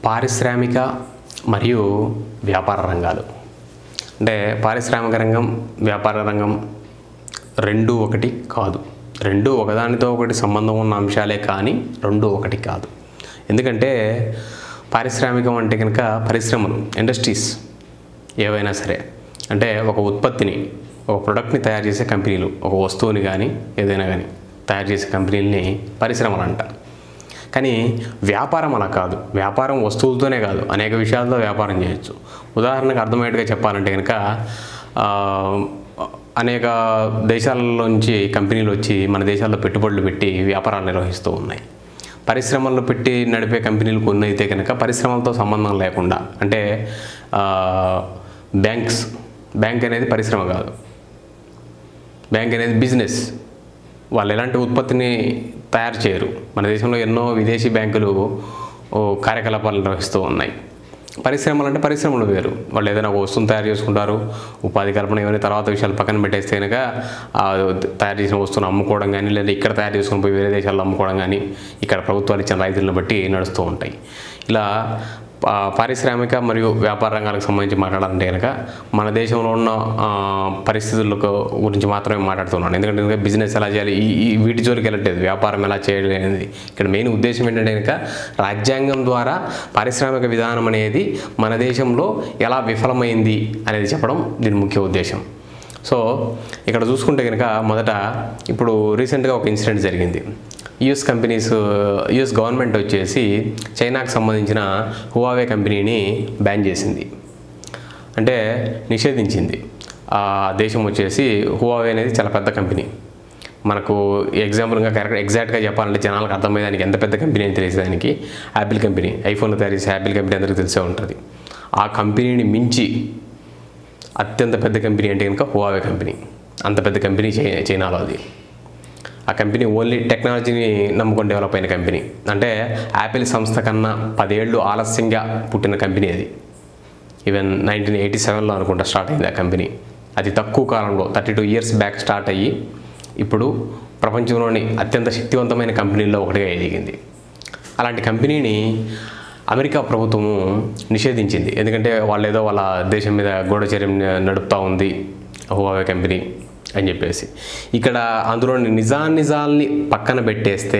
పారిశ్రామిక మరియు వ్యాపార రంగాలు అంటే పారిశ్రామిక రంగం వ్యాపార రంగం రెండు ఒకటి కాదు రెండు ఒకదానితో ఒకటి సంబంధం ఉన్న అంశాలే కానీ రెండు ఒకటి కాదు ఎందుకంటే పారిశ్రామికం అంటే కనుక పరిశ్రమలు ఇండస్ట్రీస్ ఏవైనా సరే అంటే ఒక ఉత్పత్తిని ఒక ప్రొడక్ట్ని తయారు చేసే కంపెనీలు ఒక వస్తువుని కానీ ఏదైనా కానీ తయారు చేసే కంపెనీలని పరిశ్రమలు అంటారు కానీ వ్యాపారం అలా కాదు వ్యాపారం వస్తువులతోనే కాదు అనేక విషయాలతో వ్యాపారం చేయొచ్చు ఉదాహరణకు అర్థమయ్యేట్టుగా చెప్పాలంటే కనుక ఆ, అనేక దేశాలలోంచి కంపెనీలు వచ్చి మన దేశాల్లో పెట్టుబడులు పెట్టి వ్యాపారాలు నిర్వహిస్తూ ఉన్నాయి పరిశ్రమల్లో పెట్టి నడిపే కంపెనీలు కొన్ని అయితే కనుక పరిశ్రమలతో సంబంధం లేకుండా అంటే ఆ, బ్యాంక్స్ బ్యాంక్ అనేది పరిశ్రమ కాదు బ్యాంక్ అనేది బిజినెస్ వాళ్ళు ఎలాంటి ఉత్పత్తిని తయారు చేయరు మన దేశంలో ఎన్నో విదేశీ బ్యాంకులు ఓ, కార్యకలాపాలు నిర్వహిస్తూ ఉన్నాయి పరిశ్రమలు అంటే పరిశ్రమలు వేరు వాళ్ళు ఏదైనా ఒక వస్తువును తయారు చేసుకుంటారు ఉపాధి కల్పన ఇవన్నీ తర్వాత విషయాలు పక్కన పెట్టేస్తే కనుక ఆ తయారు చేసిన వస్తువును అమ్ముకోవడం కానీ లేదా ఇక్కడ తయారు చేసుకుని పోయి వేరే దేశాల్లో అమ్ముకోవడం కానీ ఇక్కడ ప్రభుత్వాలు ఇచ్చిన రైతులను బట్టి నడుస్తూ ఉంటాయి ఇలా పా- పారిశ్రామిక మరియు వ్యాపార రంగాలకు సంబంధించి మాట్లాడాలంటే కనుక మన దేశంలో ఉన్న ఆ, పరిస్థితులకు గురించి మాత్రమే మాట్లాడుతున్నాను ఎందుకంటే కనుక బిజినెస్ ఎలా చేయాలి ఈ ఈ వీటి జోలికి వెళ్ళట్లేదు వ్యాపారం ఎలా చేయాలి అనేది ఇక్కడ మెయిన్ ఉద్దేశం ఏంటంటే కనుక రాజ్యాంగం ద్వారా పారిశ్రామిక విధానం అనేది మన దేశంలో ఎలా విఫలమైంది అనేది చెప్పడం దీని ముఖ్య ఉద్దేశం సో ఇక్కడ చూసుకుంటే కనుక మొదట ఇప్పుడు రీసెంట్గా ఒక ఇన్సిడెంట్ జరిగింది యుఎస్ కంపెనీస్ యుఎస్ గవర్నమెంట్ వచ్చేసి చైనాకు సంబంధించిన హువావే కంపెనీని బ్యాన్ చేసింది అంటే నిషేధించింది ఆ దేశం వచ్చేసి హువావే అనేది చాలా పెద్ద కంపెనీ మనకు ఎగ్జాంపుల్గా కరెక్ట్ ఎగ్జాక్ట్గా చెప్పాలంటే జనాలకు అర్థమయ్యేదానికి ఎంత పెద్ద కంపెనీ అని తెలిసేదానికి యాపిల్ కంపెనీ ఐఫోన్లు తయారు చేసే యాపిల్ కంపెనీ అందరికీ తెలిసే ఉంటుంది ఆ కంపెనీని మించి అత్యంత పెద్ద కంపెనీ అంటే కనుక హువావే కంపెనీ అంత పెద్ద కంపెనీ చై చైనాలో అది ఆ కంపెనీ ఓన్లీ టెక్నాలజీని నమ్ముకొని డెవలప్ అయిన కంపెనీ అంటే యాపిల్ సంస్థ కన్నా పదేళ్ళు ఆలస్యంగా పుట్టిన కంపెనీ అది ఈవెన్ నైన్టీన్ ఎయిటీ సెవెన్లో అనుకుంటా స్టార్ట్ అయింది ఆ కంపెనీ అతి తక్కువ కాలంలో thirty two years back start అయ్యి ఇప్పుడు ప్రపంచంలోని అత్యంత శక్తివంతమైన కంపెనీల్లో ఒకటిగా ఎదిగింది అలాంటి కంపెనీని అమెరికా ప్రభుత్వము నిషేధించింది ఎందుకంటే వాళ్ళు ఏదో వాళ్ళ దేశం మీద గూఢచర్యం నడుపుతూ ఉంది హువావే కంపెనీ అని చెప్పేసి ఇక్కడ అందులోని నిజానిజాల్ని పక్కన పెట్టేస్తే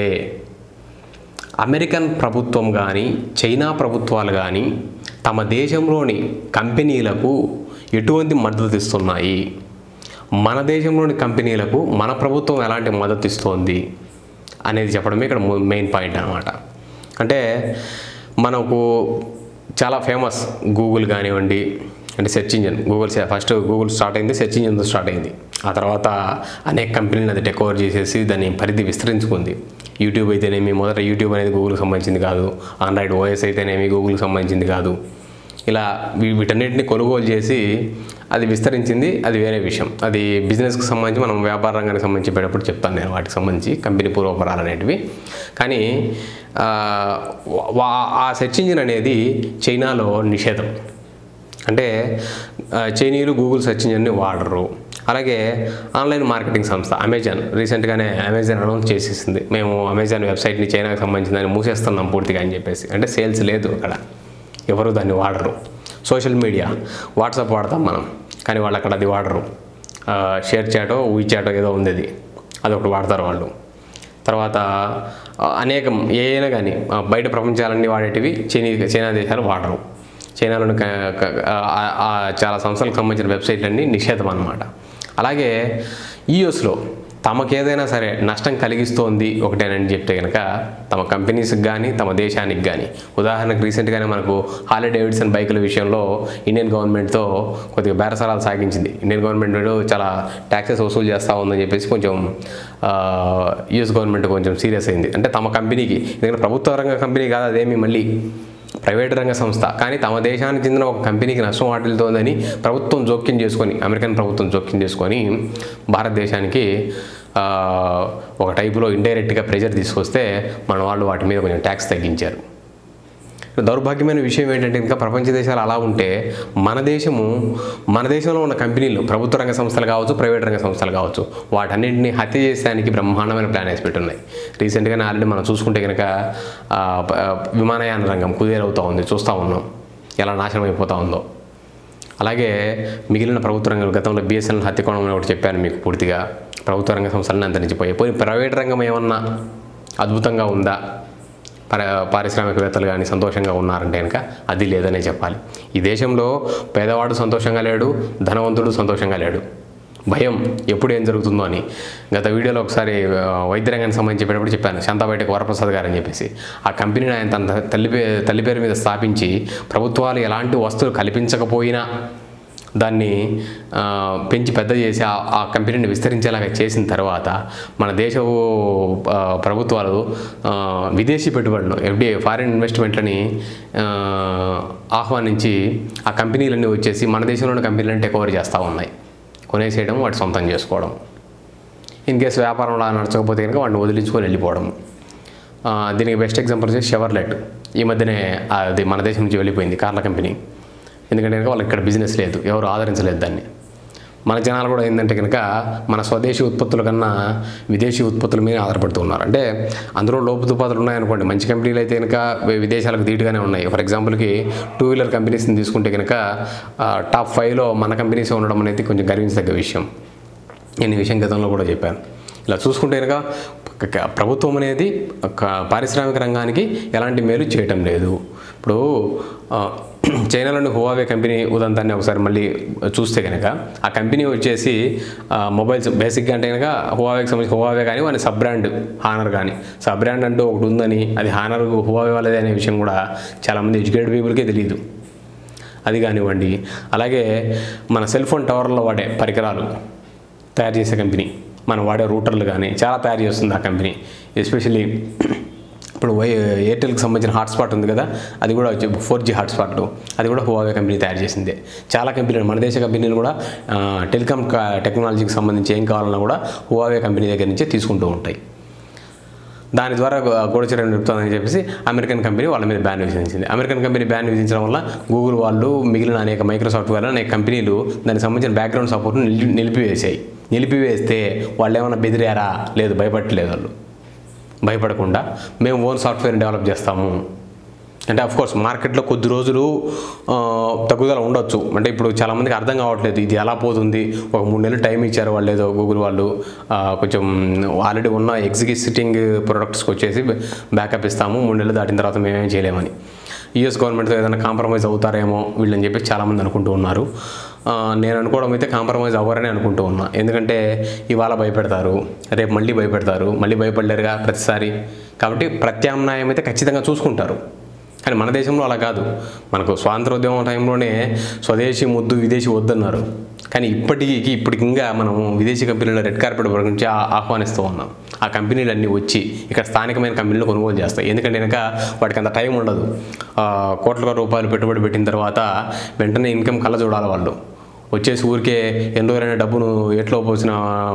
అమెరికన్ ప్రభుత్వం కానీ చైనా ప్రభుత్వాలు కానీ తమ దేశంలోని కంపెనీలకు ఎటువంటి మద్దతు ఇస్తున్నాయి మన దేశంలోని కంపెనీలకు మన ప్రభుత్వం ఎలాంటి మద్దతు ఇస్తోంది అనేది చెప్పడమే ఇక్కడ మెయిన్ పాయింట్ అనమాట అంటే మనకు చాలా ఫేమస్ గూగుల్ కానివ్వండి అంటే search engine Google first Google start అయింది సెర్చ్ ఇంజిన్తో స్టార్ట్ అయింది ఆ తర్వాత అనేక కంపెనీలు అది టేక్ ఓవర్ చేసేసి దాని పరిధి విస్తరించుకుంది యూట్యూబ్ అయితేనేమి మొదట యూట్యూబ్ అనేది గూగుల్కి సంబంధించింది కాదు ఆండ్రాయిడ్ ఓఎస్ అయితేనేమి గూగుల్కి సంబంధించింది కాదు ఇలా వీ- వీటన్నిటిని కొనుగోలు చేసి అది విస్తరించింది అది వేరే విషయం అది బిజినెస్కి సంబంధించి మనం వ్యాపార రంగానికి సంబంధించి పెట్టేటప్పుడు చెప్తాను నేను వాటికి సంబంధించి కంపెనీ పూర్వపరాలు అనేటివి కానీ ఆ, వా- ఆ సెర్చ్ ఇంజిన్ అనేది చైనాలో నిషేధం అంటే ఆ, చైనీయులు గూగుల్ సెర్చ్ ఇంజిన్ని వాడరు అలాగే ఆన్లైన్ మార్కెటింగ్ సంస్థ అమెజాన్ రీసెంట్గానే అమెజాన్ అనౌన్స్ చేసేసింది మేము అమెజాన్ వెబ్సైట్ని చైనాకి సంబంధించిందని మూసేస్తున్నాం పూర్తిగా అని చెప్పేసి అంటే సేల్స్ లేదు అక్కడ ఎవరు దాన్ని వాడరు సోషల్ మీడియా వాట్సాప్ వాడతాం మనం కానీ వాళ్ళు అక్కడ అది వాడరు ఆ, షేర్ చాటో వీ చాటో ఏదో ఉంది అది అదొకటి వాడతారు వాళ్ళు తర్వాత ఆ, అనేకం ఏదైనా కానీ ఆ, బయట ప్రపంచాలన్నీ వాడేటివి చైనీ చైనా దేశాలు వాడరు చైనాలోని క- క- ఆ- ఆ చాలా సంస్థలకు సంబంధించిన వెబ్సైట్లన్నీ నిషేధం అన్నమాట అలాగే యూఎస్లో తమకు ఏదైనా సరే నష్టం కలిగిస్తోంది ఒకటేనని చెప్తే కనుక తమ కంపెనీస్కి కానీ తమ దేశానికి కానీ ఉదాహరణకు రీసెంట్గానే మనకు హాలే డేవిడ్సన్ బైకుల విషయంలో ఇండియన్ గవర్నమెంట్తో కొద్దిగా బేరసారాలు సాగించింది ఇండియన్ గవర్నమెంట్ చాలా ట్యాక్సెస్ వసూలు చేస్తూ ఉందని చెప్పేసి కొంచెం యుఎస్ గవర్నమెంట్ కొంచెం సీరియస్ అయింది అంటే తమ కంపెనీకి ఎందుకంటే ప్రభుత్వ రంగ కంపెనీ కాదు అదేమి మళ్ళీ ప్రైవేట్ రంగ సంస్థ కానీ తమ దేశానికి చెందిన ఒక కంపెనీకి నష్టం వాటిల్తోందని ప్రభుత్వం జోక్యం చేసుకొని అమెరికన్ ప్రభుత్వం జోక్యం చేసుకొని భారతదేశానికి ఆ, ఒక టైపులో ఇండైరెక్ట్గా ప్రెజర్ తీసుకొస్తే మన వాళ్ళు వాటి మీద కొంచెం ట్యాక్స్ తగ్గించారు దౌర్భాగ్యమైన విషయం ఏంటంటే ఇంకా ప్రపంచ దేశాలు అలా ఉంటే మన దేశము మన దేశంలో ఉన్న కంపెనీలు ప్రభుత్వ రంగ సంస్థలు కావచ్చు ప్రైవేట్ రంగ సంస్థలు కావచ్చు వాటన్నింటినీ హత్య చేసేదానికి బ్రహ్మాండమైన ప్లాన్ వేసి పెట్టున్నాయి రీసెంట్గానే ఆల్రెడీ మనం చూసుకుంటే కనుక ఆ, ప- విమానయాన రంగం కుదేరవుతూ ఉంది చూస్తూ ఉన్నాం ఎలా నాశనం అయిపోతూ ఉందో అలాగే మిగిలిన ప్రభుత్వ రంగం గతంలో బిఎస్ఎన్ఎల్ హత్యకోణం అని ఒకటి చెప్పాను మీకు పూర్తిగా ప్రభుత్వ రంగ సంస్థలన్నీ అంతరించిపోయాయి పోయి ప్రైవేట్ రంగం ఏమన్నా అద్భుతంగా ఉందా పర పారిశ్రామికవేత్తలు కానీ సంతోషంగా ఉన్నారంటే కనుక అది లేదనే చెప్పాలి ఈ దేశంలో పేదవాడు సంతోషంగా లేడు ధనవంతుడు సంతోషంగా లేడు భయం ఎప్పుడు ఏం జరుగుతుందో అని గత వీడియోలో ఒకసారి ఆ, వైద్య రంగానికి సంబంధించి చెప్పేటప్పుడు చెప్పాను శాంతాబయటకు వరప్రసాద్ గారు అని చెప్పేసి ఆ కంపెనీని ఆయన తన తల్లి పే తల్లి పేరు మీద స్థాపించి ప్రభుత్వాలు ఎలాంటి వస్తువులు కల్పించకపోయినా దాన్ని ఆ, పెంచి పెద్ద చేసి ఆ ఆ కంపెనీని విస్తరించేలాగా చేసిన తర్వాత మన దేశ ఆ, ప్రభుత్వాలు ఆ, విదేశీ పెట్టుబడులు ఎఫ్డిఐ ఫారిన్ ఇన్వెస్ట్మెంట్లని ఆ, ఆహ్వానించి ఆ కంపెనీలన్నీ వచ్చేసి మన దేశంలోని కంపెనీలను టేక్ ఓవర్ చేస్తూ ఉన్నాయి కొనేసేయడం వాటి సొంతం చేసుకోవడం ఇన్ కేసు వ్యాపారంలో నడచకపోతే కనుక వాడిని వదిలించుకొని వెళ్ళిపోవడం ఆ, దీనికి బెస్ట్ ఎగ్జాంపుల్ వచ్చేసి షెవర్లెట్ ఈ మధ్యనే అది మన దేశం నుంచి వెళ్ళిపోయింది కార్ల కంపెనీ ఎందుకంటే కనుక వాళ్ళకి ఇక్కడ బిజినెస్ లేదు ఎవరు ఆదరించలేదు దాన్ని మన జనాలు కూడా ఏంటంటే కనుక మన స్వదేశీ ఉత్పత్తుల కన్నా విదేశీ ఉత్పత్తుల మీద ఆధారపడుతూ ఉన్నారు అంటే అందులో లోపుదుపాతులు ఉన్నాయనుకోండి మంచి కంపెనీలు అయితే కనుక వి- విదేశాలకు ధీటుగానే ఉన్నాయి ఫర్ ఎగ్జాంపుల్కి టూ వీలర్ కంపెనీస్ని తీసుకుంటే కనుక ఆ, టాప్ ఫైవ్లో మన కంపెనీస్ ఉండడం అనేది కొంచెం గర్వించదగ్గ విషయం నేను ఈ విషయం గతంలో కూడా చెప్పాను ఇలా చూసుకుంటే కనుక క- క- ప్రభుత్వం అనేది ఒక పారిశ్రామిక రంగానికి ఎలాంటి మేలు చేయటం లేదు ఇప్పుడు ఆ, చైనాలోని హువావే కంపెనీ ఉదంతాన్ని ఒకసారి మళ్ళీ చూస్తే కనుక ఆ కంపెనీ వచ్చేసి ఆ, మొబైల్స్ బేసిక్గా అంటే కనుక హువావేకి సంబంధించి హువావే కానీ వాని సబ్ బ్రాండ్ హానర్ కానీ సబ్ బ్రాండ్ అంటూ ఒకటి ఉందని అది హానర్ హువావే వాళ్ళదే అనే విషయం కూడా చాలామంది ఎడ్యుకేటెడ్ పీపుల్కే తెలియదు అది కానివ్వండి అలాగే మన సెల్ ఫోన్ టవర్లో వాడే పరికరాలు తయారు చేసే కంపెనీ మనం వాడే రూటర్లు కానీ చాలా తయారు చేస్తుంది ఆ కంపెనీ ఎస్పెషల్లీ ఇప్పుడు వై ఎయిర్టెల్కి సంబంధించిన హాట్స్పాట్ ఉంది కదా అది కూడా వచ్చి ఫోర్ జీ హాట్స్పాట్ అది కూడా హువావే కంపెనీ తయారు చేసిందే చాలా కంపెనీలు మన దేశ కంపెనీలు కూడా ఆ, టెలికాం కా- టెక్నాలజీకి సంబంధించి ఏం కావాలన్నా కూడా హువావే కంపెనీ దగ్గర నుంచే తీసుకుంటూ ఉంటాయి దాని ద్వారా గూఢచర్యం చెప్తుందని చెప్పేసి అమెరికన్ కంపెనీ వాళ్ళ మీద బ్యాన్ విధించింది అమెరికన్ కంపెనీ బ్యాన్ విధించడం వల్ల గూగుల్ వాళ్ళు మిగిలిన అనేక మైక్రోసాఫ్ట్ వాళ్ళు అనేక కంపెనీలు దానికి సంబంధించిన బ్యాక్గ్రౌండ్ సపోర్ట్ను నిలిపి నిలిపివేసాయి నిలిపివేస్తే వాళ్ళు ఏమైనా బెదిరారా లేదు భయపడలేదు వాళ్ళు భయపడకుండా మేము ఓన్ సాఫ్ట్వేర్ డెవలప్ చేస్తాము అంటే అఫ్ కోర్స్ మార్కెట్లో కొద్ది రోజులు ఆ, తగ్గుదల ఉండొచ్చు అంటే ఇప్పుడు చాలామందికి అర్థం కావట్లేదు ఇది ఎలా పోతుంది ఒక మూడు నెలలు టైం ఇచ్చారు వాళ్ళు ఏదో గూగుల్ వాళ్ళు ఆ, కొంచెం ఆల్రెడీ ఉన్న ఎగ్జిక్యూటింగ్ ప్రొడక్ట్స్కి వచ్చేసి బ్యాకప్ ఇస్తాము మూడు నెలలు దాటిన తర్వాత మేమేం చేయలేమని యూఎస్ గవర్నమెంట్తో ఏదైనా కాంప్రమైజ్ అవుతారేమో వీళ్ళని చెప్పి చాలామంది అనుకుంటూ ఉన్నారు ఆ, నేను అనుకోవడం అయితే కాంప్రమైజ్ అవ్వరని అనుకుంటూ ఉన్నా ఎందుకంటే ఇవాళ భయపెడతారు రేపు మళ్ళీ భయపెడతారు మళ్ళీ భయపడలేరుగా ప్రతిసారి కాబట్టి ప్రత్యామ్నాయం అయితే ఖచ్చితంగా చూసుకుంటారు కానీ మన దేశంలో అలా కాదు మనకు స్వాతంత్రోద్యమం టైంలోనే స్వదేశీ ముద్దు విదేశీ వద్దన్నారు కానీ ఇప్పటికీ ఇప్పటికి ఇంకా మనం విదేశీ కంపెనీల రెడ్ కార్పెట్ గురించి ఆ- ఆహ్వానిస్తూ ఉన్నాం ఆ కంపెనీలన్నీ వచ్చి ఇక్కడ స్థానికమైన కంపెనీలు కొనుగోలు చేస్తాయి ఎందుకంటే కనుక వాటికి అంత టైం ఉండదు ఆ, కోట్ల రూపాయలు పెట్టుబడి పెట్టిన తర్వాత వెంటనే ఇన్కమ్ కళ్ళ చూడాలి వాళ్ళు వచ్చేసి ఊరికే ఎన్ని రోజులైన డబ్బును ఎట్లో పోసిన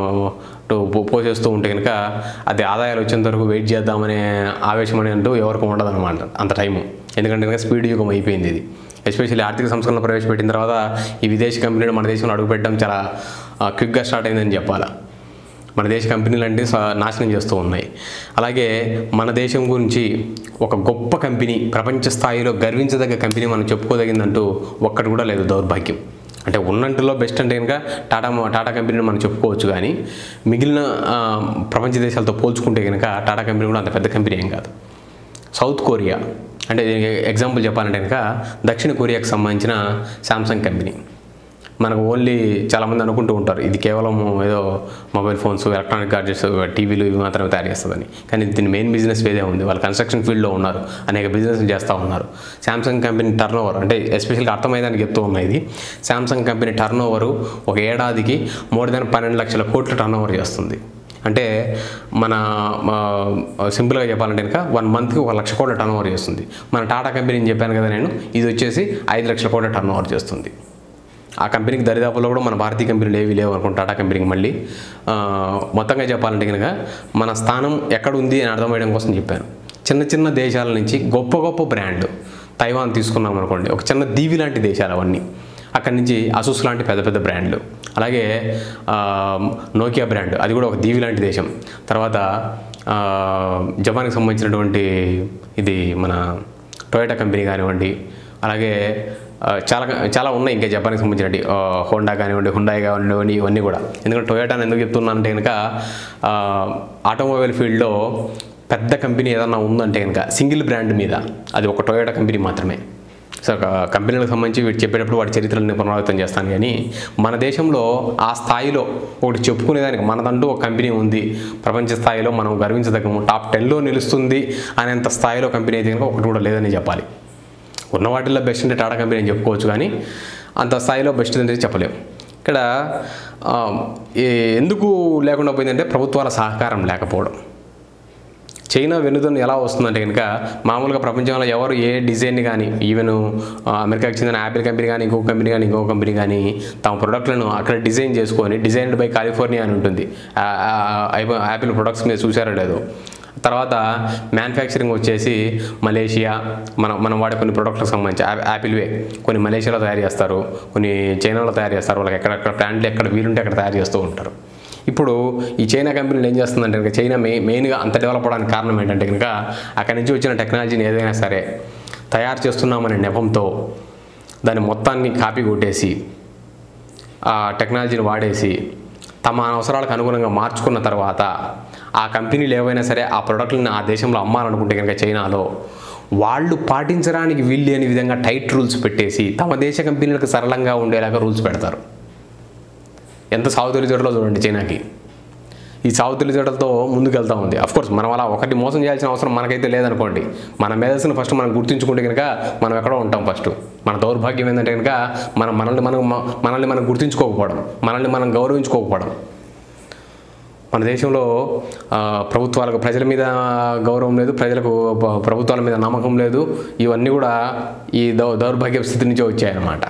టు పో- పోసేస్తూ ఉంటే కనుక అది ఆదాయాలు వచ్చేంత వరకు వెయిట్ చేద్దామనే ఆవేశం అని అంటూ ఎవరికి ఉండదన్నమాట అంత టైము ఎందుకంటే కనుక స్పీడ్ యుగం అయిపోయింది ఇది ఎస్పెషల్లీ ఆర్థిక సంస్కరణ ప్రవేశపెట్టిన తర్వాత ఈ విదేశీ కంపెనీలు మన దేశంలో అడుగుపెట్టడం చాలా క్విక్గా స్టార్ట్ అయిందని చెప్పాలా మన దేశ కంపెనీలు అంటే స- నాశనం చేస్తూ ఉన్నాయి అలాగే మన దేశం గురించి ఒక గొప్ప కంపెనీ ప్రపంచ స్థాయిలో గర్వించదగ్గ కంపెనీ మనం చెప్పుకోదగిందంటూ ఒక్కటి కూడా లేదు దౌర్భాగ్యం అంటే ఉన్నంటిలో బెస్ట్ అంటే కనుక టాటా మొ- టాటా కంపెనీని మనం చెప్పుకోవచ్చు కానీ మిగిలిన ఆ, ప్రపంచ దేశాలతో పోల్చుకుంటే కనుక టాటా కంపెనీ కూడా అంత పెద్ద కంపెనీ ఏం కాదు సౌత్ కొరియా అంటే దీనికి ఎగ్జాంపుల్ చెప్పాలంటే కనుక దక్షిణ కొరియాకి సంబంధించిన శాంసంగ్ కంపెనీ మనకు ఓన్లీ చాలామంది అనుకుంటూ ఉంటారు ఇది కేవలం ఏదో మొబైల్ ఫోన్స్ ఎలక్ట్రానిక్ గాడ్జెట్స్ టీవీలు ఇవి మాత్రమే తయారు చేస్తుందని కానీ దీని మెయిన్ బిజినెస్ వేదే ఉంది వాళ్ళు కన్స్ట్రక్షన్ ఫీల్డ్లో ఉన్నారు అనేక బిజినెస్ చేస్తూ ఉన్నారు శాంసంగ్ కంపెనీ టర్న్ ఓవర్ అంటే ఎస్పెషల్గా అర్థమయ్యేదానికి చెప్తూ ఉన్నాయి ఇది శాంసంగ్ కంపెనీ టర్న్ ఓవరు ఒక ఏడాదికి మోర్ దెన్ పన్నెండు లక్షల కోట్ల టర్న్ ఓవర్ చేస్తుంది అంటే మన సింపుల్గా చెప్పాలంటే కనుక వన్ మంత్కి ఒక లక్ష కోట్ల టర్న్ ఓవర్ చేస్తుంది మన టాటా కంపెనీని చెప్పాను కదా నేను ఇది వచ్చేసి ఐదు లక్షల కోట్ల టర్న్ ఓవర్ చేస్తుంది ఆ కంపెనీకి దరిదాపుల్లో కూడా మన భారతీయ కంపెనీలు ఏవి లేవు అనుకుంటా టాటా కంపెనీకి మళ్ళీ ఆ, మొత్తంగా చెప్పాలంటే కనుక మన స్థానం ఎక్కడ ఉంది అని అర్థమయ్యడం కోసం చెప్పాను చిన్న చిన్న దేశాల నుంచి గొప్ప గొప్ప బ్రాండ్ తైవాన్ తీసుకున్నాం అనుకోండి ఒక చిన్న దీవి లాంటి దేశాలు అవన్నీ అక్కడి నుంచి అసూస్ లాంటి పెద్ద పెద్ద బ్రాండ్లు అలాగే ఆ, నోకియా బ్రాండ్ అది కూడా ఒక దీవి లాంటి దేశం తర్వాత ఆ, జపాన్కి సంబంధించినటువంటి ఇది మన టొయోటా కంపెనీ కానివ్వండి అలాగే ఆ, చాలా చాలా ఉన్నాయి ఇంకా జపాన్కి సంబంధించినవి ఆ, హోండా కానివ్వండి హుండాయ్ కానివ్వండి ఇవన్నీ కూడా ఎందుకంటే టొయోటాని ఎందుకు చెప్తున్నానంటే కనుక ఆ, ఆటోమొబైల్ ఫీల్డ్లో పెద్ద కంపెనీ ఏదన్నా ఉందంటే కనుక సింగిల్ బ్రాండ్ మీద అది ఒక టొయోటా కంపెనీ మాత్రమే సో ఒక కంపెనీలకు సంబంధించి వీటి చెప్పేటప్పుడు వాటి చరిత్రని పునరావృతం చేస్తాను కానీ మన దేశంలో ఆ స్థాయిలో ఒకటి చెప్పుకునేదానికి మనదంటూ ఒక కంపెనీ ఉంది ప్రపంచ స్థాయిలో మనం గర్వించదగ్గము టాప్ టెన్లో నిలుస్తుంది అనేంత స్థాయిలో కంపెనీ అయితే కనుక ఒకటి కూడా లేదని చెప్పాలి ఉన్న వాటిల్లో బెస్ట్ అంటే టాటా కంపెనీ అని చెప్పుకోవచ్చు కానీ అంత స్థాయిలో బెస్ట్ అనేది చెప్పలేము ఇక్కడ ఆ, ఏ- ఎందుకు లేకుండా పోయిందంటే ప్రభుత్వాల సహకారం లేకపోవడం చైనా వెనుదన్ను ఎలా వస్తుందంటే కనుక మామూలుగా ప్రపంచంలో ఎవరు ఏ డిజైన్ కానీ ఈవెన్ ఆ, అమెరికాకి చెందిన యాపిల్ కంపెనీ కానీ ఇంకో కంపెనీ కానీ ఇంకో కంపెనీ కానీ తమ ప్రొడక్ట్లను అక్కడ డిజైన్ చేసుకొని డిజైన్డ్ బై కాలిఫోర్నియా అని ఉంటుంది ఆ, ఆ, ఆ, యాపిల్ ప్రొడక్ట్స్ మీద చూసారో లేదో తర్వాత మ్యానుఫ్యాక్చరింగ్ వచ్చేసి మలేషియా మనం మనం వాడే కొన్ని ప్రొడక్ట్లకు సంబంధించి యా- యాపిల్వే కొన్ని మలేషియాలో తయారు చేస్తారు కొన్ని చైనాలో తయారు చేస్తారు వాళ్ళకి ఎక్కడెక్కడ ప్లాంట్లు ఎక్కడ వీలుంటే అక్కడ తయారు చేస్తూ ఉంటారు ఇప్పుడు ఈ చైనా కంపెనీలు ఏం చేస్తుందంటే కనుక చైనా మెయి మెయిన్గా అంత డెవలప్ అవడానికి కారణం ఏంటంటే కనుక అక్కడి నుంచి వచ్చిన టెక్నాలజీని ఏదైనా సరే తయారు చేస్తున్నామనే నెపంతో దాని మొత్తాన్ని కాపీ కొట్టేసి ఆ టెక్నాలజీని వాడేసి తమ అవసరాలకు అనుగుణంగా మార్చుకున్న తర్వాత ఆ కంపెనీలు ఏవైనా సరే ఆ ప్రోడక్ట్లను ఆ దేశంలో అమ్మాలనుకుంటే కనుక చైనాలో వాళ్ళు పాటించడానికి వీల్లేని విధంగా టైట్ రూల్స్ పెట్టేసి తమ దేశ కంపెనీలకు సరళంగా ఉండేలాగా రూల్స్ పెడతారు ఎంత సాగు తెలివితేటలో చూడండి చైనాకి ఈ సాగు తెలివితేటలతో ముందుకు వెళ్తూ ఉంది కోర్స్ మనం అలా ఒకటి మోసం చేయాల్సిన అవసరం మనకైతే లేదనుకోండి మన మేధస్సును ఫస్ట్ మనం గుర్తించుకుంటే కనుక మనం ఎక్కడో ఉంటాం ఫస్ట్ మన దౌర్భాగ్యం ఏంటంటే కనుక మనం మనల్ని మనం మనల్ని మనం గుర్తించుకోకపోవడం మనల్ని మనం గౌరవించుకోకపోవడం మన దేశంలో ఆ, ప్రభుత్వాలకు ప్రజల మీద గౌరవం లేదు ప్రజలకు ప- ప్రభుత్వాల మీద నమ్మకం లేదు ఇవన్నీ కూడా ఈ దౌ దౌర్భాగ్య స్థితి నుంచే వచ్చాయన్నమాట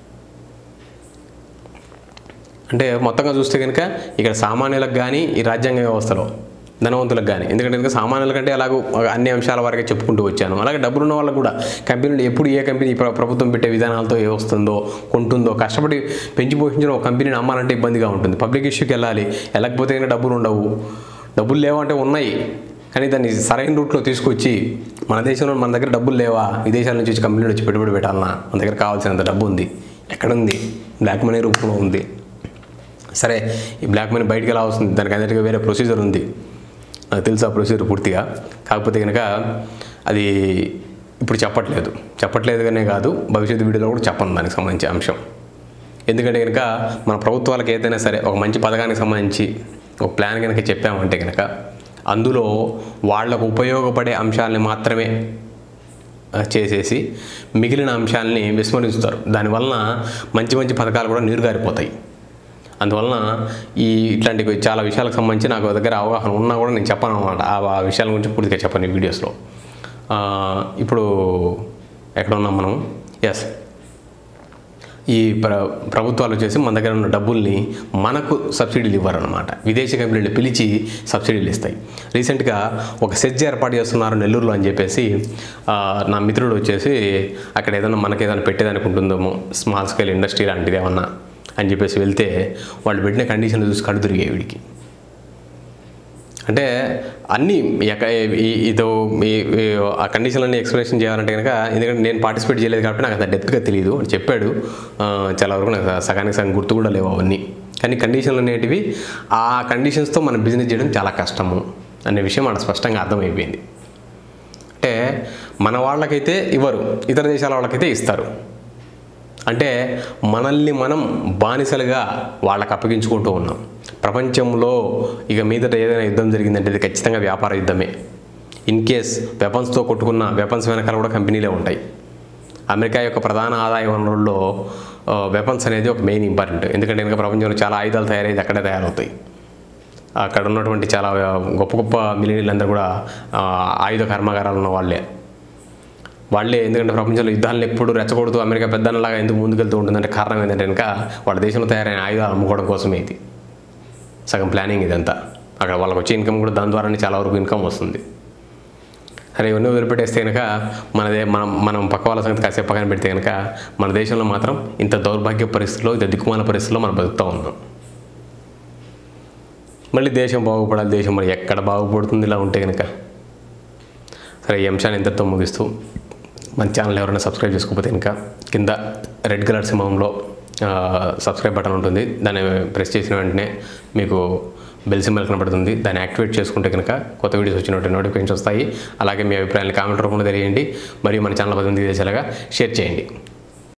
అంటే మొత్తంగా చూస్తే కనుక ఇక్కడ సామాన్యులకు కానీ ఈ రాజ్యాంగ వ్యవస్థలో ధనవంతులకు కానీ ఎందుకంటే కనుక సామాన్యుల కంటే అలాగూ అన్ని అంశాల వరకే చెప్పుకుంటూ వచ్చాను అలాగే డబ్బులు ఉన్న వాళ్ళకు కూడా కంపెనీలు ఎప్పుడు ఏ కంపెనీ ప్ర- ప్రభుత్వం పెట్టే విధానాలతో ఏ వస్తుందో కొంటుందో కష్టపడి పెంచి పోషించిన ఒక కంపెనీని అమ్మాలంటే ఇబ్బందిగా ఉంటుంది పబ్లిక్ ఇష్యూకి వెళ్ళాలి వెళ్ళకపోతే కనుక డబ్బులు ఉండవు డబ్బులు లేవంటే ఉన్నాయి కానీ దాన్ని సరైన రూట్లో తీసుకొచ్చి మన దేశంలో మన దగ్గర డబ్బులు లేవా విదేశాల నుంచి వచ్చి కంపెనీలు వచ్చి పెట్టుబడి పెట్టాలన్నా మన దగ్గర కావాల్సినంత డబ్బు ఉంది ఎక్కడుంది బ్లాక్ మనీ రూపంలో ఉంది సరే ఈ బ్లాక్ మనీ బయటికి ఎలా వస్తుంది దానికి అన్నిటికీ వేరే ప్రొసీజర్ ఉంది నాకు తెలుసు ఆ ప్రొసీజర్ పూర్తిగా కాకపోతే కనుక అది ఇప్పుడు చెప్పట్లేదు చెప్పట్లేదు కానీ కాదు భవిష్యత్తు వీడియోలో కూడా చెప్పను దానికి సంబంధించి అంశం ఎందుకంటే కనుక మన ప్రభుత్వాలకు ఏదైనా సరే ఒక మంచి పథకానికి సంబంధించి ఒక ప్లాన్ కనుక చెప్పామంటే కనుక అందులో వాళ్లకు ఉపయోగపడే అంశాలని మాత్రమే ఆ, చేసేసి మిగిలిన అంశాలని విస్మరిస్తారు దానివలన మంచి మంచి పథకాలు కూడా నీరుగారిపోతాయి అందువలన ఈ ఇట్లాంటి చాలా విషయాలకు సంబంధించి నాకు దగ్గర అవగాహన ఉన్నా కూడా నేను చెప్పను అనమాట ఆ ఆ విషయాల గురించి పూర్తిగా చెప్పను ఈ వీడియోస్లో ఆ, ఇప్పుడు ఎక్కడ ఉన్నాం మనం ఎస్ ఈ ప్ర ప్రభుత్వాలు వచ్చేసి మన దగ్గర ఉన్న డబ్బుల్ని మనకు సబ్సిడీలు ఇవ్వరనమాట విదేశీ కంపెనీలు పిలిచి సబ్సిడీలు ఇస్తాయి రీసెంట్గా ఒక సెజ్ ఏర్పాటు చేస్తున్నారు నెల్లూరులో అని చెప్పేసి ఆ, నా మిత్రుడు వచ్చేసి అక్కడ ఏదైనా మనకి ఏదైనా పెట్టేదానికి ఉంటుందేమో స్మాల్ స్కేల్ ఇండస్ట్రీ లాంటిది ఏమన్నా అని చెప్పేసి వెళ్తే వాళ్ళు పెట్టిన కండిషన్లు చూసి కడు తిరిగాయి వీడికి అంటే అన్నీ ఎక్క- ఈ- ఇదో ఈ- ఈ ఆ కండిషన్లన్నీ ఎక్స్ప్లెనేషన్ చేయాలంటే కనుక ఎందుకంటే నేను పార్టిసిపేట్ చేయలేదు కాబట్టి నాకు అంత డెప్త్గా తెలియదు అని చెప్పాడు ఆ, చాలా వరకు నాకు సగానికి సగం గుర్తు కూడా లేవు అవన్నీ కానీ కండిషన్లు అనేటివి ఆ కండిషన్స్తో మనం బిజినెస్ చేయడం చాలా కష్టము అనే విషయం మనకు స్పష్టంగా అర్థమైపోయింది అంటే మన వాళ్ళకైతే ఇవ్వరు ఇతర దేశాల వాళ్ళకైతే ఇస్తారు అంటే మనల్ని మనం బానిసలుగా వాళ్ళకి అప్పగించుకుంటూ ఉన్నాం ప్రపంచంలో ఇక మీదట ఏదైనా యుద్ధం జరిగిందంటే ఇది ఖచ్చితంగా వ్యాపార యుద్ధమే ఇన్ కేస్ వెపన్స్తో కొట్టుకున్న వెపన్స్ వెనకాల కూడా కంపెనీలే ఉంటాయి అమెరికా యొక్క ప్రధాన ఆదాయ వనరుల్లో వెపన్స్ అనేది ఒక మెయిన్ ఇంపార్టెంట్ ఎందుకంటే ఇంకా ప్రపంచంలో చాలా ఆయుధాలు తయారయ్యేది అక్కడే తయారవుతాయి అక్కడ ఉన్నటువంటి చాలా గొప్ప గొప్ప మిలియనీలందరూ కూడా ఆ, ఆయుధ కర్మాగారాలు ఉన్న వాళ్ళే వాళ్ళే ఎందుకంటే ప్రపంచంలో యుద్ధాలను ఎప్పుడు రెచ్చగొడుతూ అమెరికా పెద్దన్నలాగా ఎందుకు ముందుకెళ్తూ ఉంటుందంటే కారణం ఏంటంటే కనుక వాళ్ళ దేశంలో తయారైన ఆయుధాలు అమ్ముకోవడం కోసమే ఇది సగం ప్లానింగ్ ఇదంతా అక్కడ వాళ్ళకి వచ్చే ఇన్కమ్ కూడా దాని ద్వారానే చాలా వరకు ఇన్కమ్ వస్తుంది సరే ఇవన్నీ వదిలిపెట్టేస్తే కనుక మనదే మనం మనం పక్క వాళ్ళ సంగతి కాసేపు పక్కన పెడితే కనుక మన దేశంలో మాత్రం ఇంత దౌర్భాగ్య పరిస్థితుల్లో ఇంత దిక్కుమాల పరిస్థితుల్లో మనం బతుకుతూ ఉన్నాం మళ్ళీ దేశం బాగుపడాలి దేశం మరి ఎక్కడ బాగుపడుతుంది ఇలా ఉంటే కనుక సరే ఈ అంశాన్ని ఇంతటితో ముగిస్తూ మన ఛానల్ ఎవరైనా సబ్స్క్రైబ్ చేసుకోకపోతే ఇంకా కింద రెడ్ కలర్ సింహంలో ఆ, సబ్స్క్రైబ్ బటన్ ఉంటుంది దాన్ని ప్రెస్ చేసిన వెంటనే మీకు బెల్ సింబల్ కనబడుతుంది దాన్ని యాక్టివేట్ చేసుకుంటే కనుక కొత్త వీడియోస్ వచ్చినట్టు నోటిఫికేషన్స్ వస్తాయి అలాగే మీ అభిప్రాయాన్ని కామెంట్ రూపంలో తెలియండి మరియు మన ఛానల్ పది మందికి తెలిసేలాగా షేర్ చేయండి